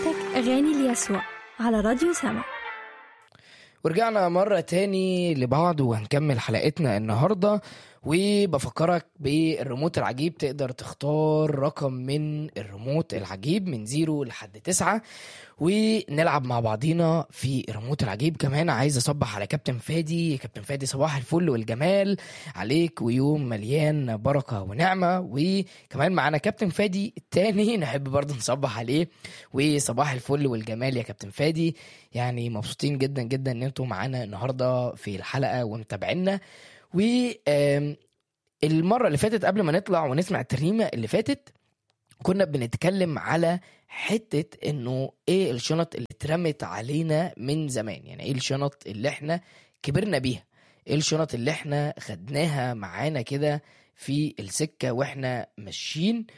برنامجك أغاني ليسوع على راديو سما ورجعنا مرة تاني لبعض وهنكمل حلقتنا النهاردة وبفكرك بالريموت العجيب تقدر تختار رقم من الريموت العجيب من زيرو لحد تسعة ونلعب مع بعضينا في الريموت العجيب كمان عايز اصبح على كابتن فادي كابتن فادي صباح الفل والجمال عليك ويوم مليان بركة ونعمة وكمان معانا كابتن فادي التاني نحب برضه نصبح عليه وصباح الفل والجمال يا كابتن فادي يعني مبسوطين جدا جدا ان انتوا معانا النهارده في الحلقه ومتابعينا و آم، المره اللي فاتت قبل ما نطلع ونسمع الترنيمه اللي فاتت كنا بنتكلم على حته انه ايه الشنط اللي اترمت علينا من زمان يعني ايه الشنط اللي احنا كبرنا بيها ايه الشنط اللي احنا خدناها معانا كده في السكه واحنا ماشيين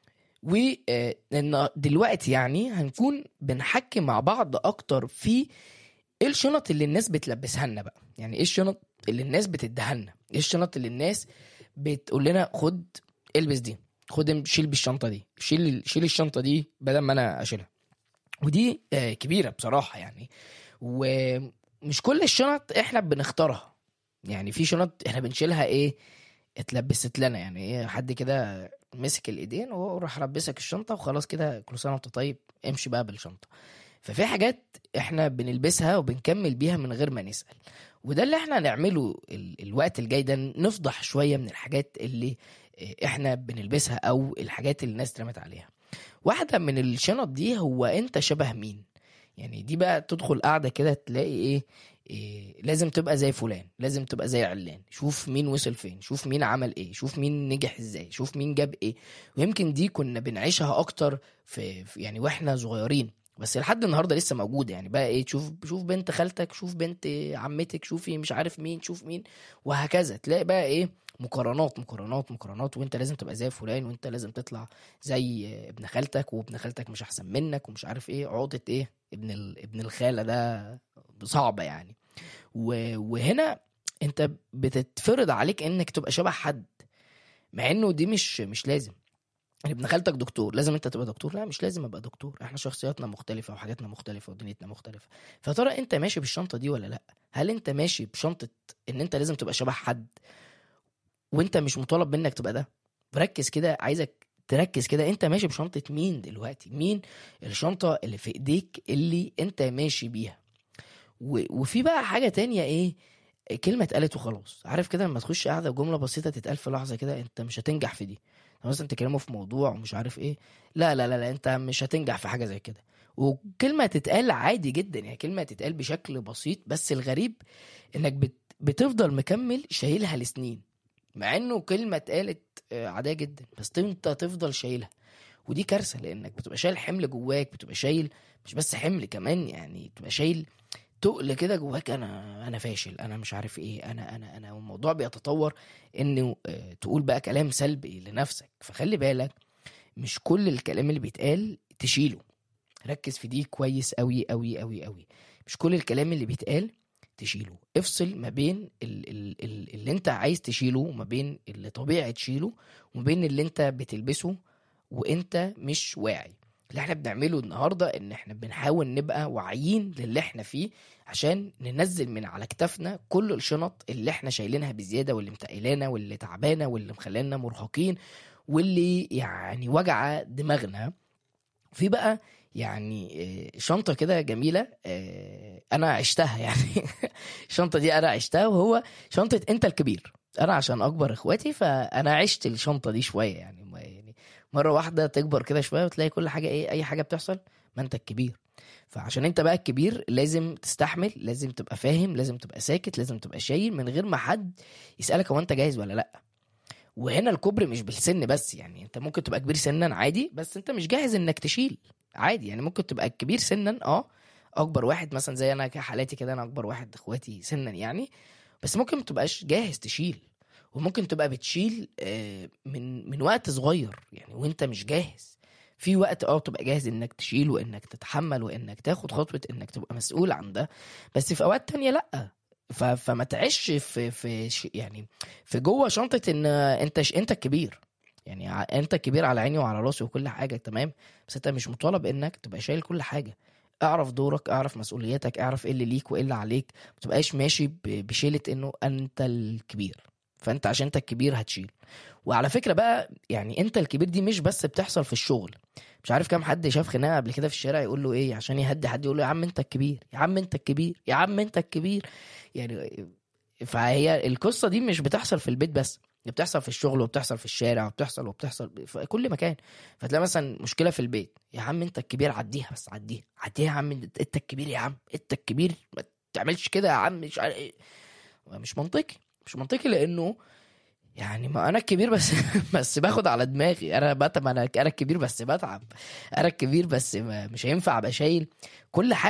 ودلوقتي يعني هنكون بنحكي مع بعض اكتر في ايه الشنط اللي الناس بتلبسها لنا بقى يعني ايه الشنط اللي الناس بتديها لنا ايه الشنط اللي الناس بتقول لنا خد البس دي خد شيل بالشنطه دي شيل شيل الشنطه دي بدل ما انا اشيلها ودي آه، كبيره بصراحه يعني ومش كل الشنط احنا بنختارها يعني في شنط احنا بنشيلها ايه اتلبست لنا يعني ايه حد كده مسك الايدين وراح لبسك الشنطه وخلاص كده كل سنه وانت طيب امشي بقى بالشنطه ففي حاجات احنا بنلبسها وبنكمل بيها من غير ما نسال وده اللي احنا هنعمله ال- الوقت الجاي ده نفضح شويه من الحاجات اللي اه، احنا بنلبسها او الحاجات اللي الناس اترمت عليها واحده من الشنط دي هو انت شبه مين يعني دي بقى تدخل قاعده كده تلاقي ايه, إيه لازم تبقى زي فلان لازم تبقى زي علان شوف مين وصل فين شوف مين عمل ايه شوف مين نجح ازاي شوف مين جاب ايه ويمكن دي كنا بنعيشها اكتر في في- يعني واحنا صغيرين بس لحد النهارده لسه موجوده يعني بقى ايه تشوف شوف بنت خالتك شوف بنت عمتك شوفي مش عارف مين شوف مين وهكذا تلاقي بقى ايه مقارنات مقارنات مقارنات وانت لازم تبقى زي فلان وانت لازم تطلع زي ابن خالتك وابن خالتك مش احسن منك ومش عارف ايه عقده ايه ابن ال... ابن الخاله ده صعبه يعني و... وهنا انت بتتفرض عليك انك تبقى شبه حد مع انه دي مش مش لازم يعني ابن خالتك دكتور لازم انت تبقى دكتور لا مش لازم ابقى دكتور احنا شخصياتنا مختلفه وحاجاتنا مختلفه ودنيتنا مختلفه فترى انت ماشي بالشنطه دي ولا لا هل انت ماشي بشنطه ان انت لازم تبقى شبه حد وانت مش مطالب منك تبقى ده ركز كده عايزك تركز كده انت ماشي بشنطه مين دلوقتي مين الشنطه اللي في ايديك اللي انت ماشي بيها و... وفي بقى حاجه تانية ايه كلمه اتقالت وخلاص عارف كده لما تخش قاعده جمله بسيطه تتقال في لحظه كده انت مش هتنجح في دي مثلا تكلموا في موضوع ومش عارف ايه لا لا لا, لا انت مش هتنجح في حاجه زي كده وكلمه تتقال عادي جدا يعني كلمه تتقال بشكل بسيط بس الغريب انك بت... بتفضل مكمل شايلها لسنين مع انه كلمه اتقالت آه، عاديه جدا بس انت تفضل شايلها ودي كارثه لانك بتبقى شايل حمل جواك بتبقى شايل مش بس حمل كمان يعني تبقى شايل تقل كده جواك انا انا فاشل انا مش عارف ايه انا انا انا والموضوع بيتطور انه آه، تقول بقى كلام سلبي لنفسك فخلي بالك مش كل الكلام اللي بيتقال تشيله ركز في دي كويس قوي قوي قوي قوي مش كل الكلام اللي بيتقال تشيله افصل ما بين ال- ال- ال- اللي انت عايز تشيله وما بين اللي طبيعي تشيله وما بين اللي انت بتلبسه وانت مش واعي اللي احنا بنعمله النهارده ان احنا بنحاول نبقى واعيين للي احنا فيه عشان ننزل من على كتافنا كل الشنط اللي احنا شايلينها بزياده واللي متقلانا واللي تعبانه واللي مخلانا مرهقين واللي يعني وجع دماغنا في بقى يعني آه، شنطة كده جميلة آه، أنا عشتها يعني الشنطة دي أنا عشتها وهو شنطة أنت الكبير أنا عشان أكبر إخواتي فأنا عشت الشنطة دي شوية يعني ما- يعني مرة واحدة تكبر كده شوية وتلاقي كل حاجة إيه أي حاجة بتحصل ما أنت الكبير فعشان أنت بقى الكبير لازم تستحمل لازم تبقى فاهم لازم تبقى ساكت لازم تبقى شايل من غير ما حد يسألك هو أنت جاهز ولا لأ وهنا الكبر مش بالسن بس يعني انت ممكن تبقى كبير سنا عادي بس انت مش جاهز انك تشيل عادي يعني ممكن تبقى كبير سنا اه اكبر واحد مثلا زي انا كحالاتي كده انا اكبر واحد اخواتي سنا يعني بس ممكن ما تبقاش جاهز تشيل وممكن تبقى بتشيل آه، من من وقت صغير يعني وانت مش جاهز في وقت اه تبقى جاهز انك تشيل وانك تتحمل وانك تاخد خطوه انك تبقى مسؤول عن ده بس في اوقات تانية لا ف... فما تعيش في في ش- يعني في جوه شنطه ان انت ش... انت الكبير يعني ع- انت الكبير على عيني وعلى راسي وكل حاجه تمام بس انت مش مطالب انك تبقى شايل كل حاجه اعرف دورك اعرف مسؤولياتك اعرف ايه اللي ليك وايه اللي عليك ما تبقاش ماشي ب- بشيله انه انت الكبير فانت عشان انت الكبير هتشيل وعلى فكره بقى يعني انت الكبير دي مش بس بتحصل في الشغل مش عارف كام حد شاف خناقه قبل كده في الشارع يقول له ايه عشان يهدي حد يقول له يا عم انت الكبير يا عم انت الكبير يا عم انت الكبير يعني فهي القصه دي مش بتحصل في البيت بس دي بتحصل في الشغل وبتحصل في الشارع وبتحصل وبتحصل في كل مكان فتلاقي مثلا مشكله في البيت يا عم انت الكبير عديها بس عديها عديها يا عم انت انت الكبير يا عم انت الكبير ما تعملش كده يا عم مش عارف ايه مش منطقي مش منطقي لانه يعني ما انا الكبير بس بس باخد على دماغي انا بتعب انا انا الكبير بس بتعب انا الكبير بس ما- مش هينفع ابقى شايل كل حاجه